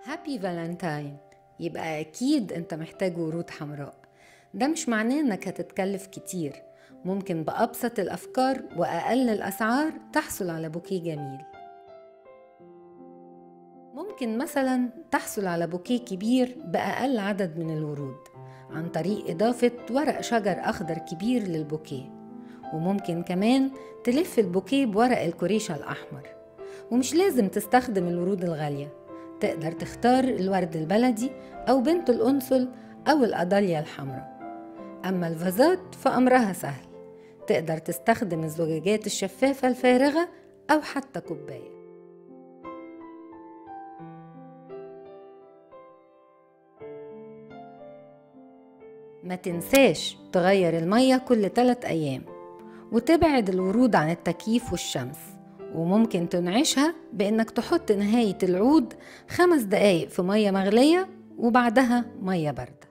هابي فالنتاين يبقى أكيد أنت محتاج ورود حمراء ده مش معناه إنك هتتكلف كتير ممكن بأبسط الأفكار وأقل الأسعار تحصل على بوكيه جميل ممكن مثلا تحصل على بوكيه كبير بأقل عدد من الورود عن طريق إضافة ورق شجر أخضر كبير للبوكيه وممكن كمان تلف البوكيه بورق الكوريشة الأحمر ومش لازم تستخدم الورود الغالية تقدر تختار الورد البلدي أو بنت الأنسل أو الأداليا الحمراء أما الفازات فأمرها سهل تقدر تستخدم الزجاجات الشفافة الفارغة أو حتى كوباية ما تنساش تغير المية كل 3 أيام وتبعد الورود عن التكييف والشمس وممكن تنعشها بإنك تحط نهاية العود خمس دقايق في مية مغلية وبعدها مية باردة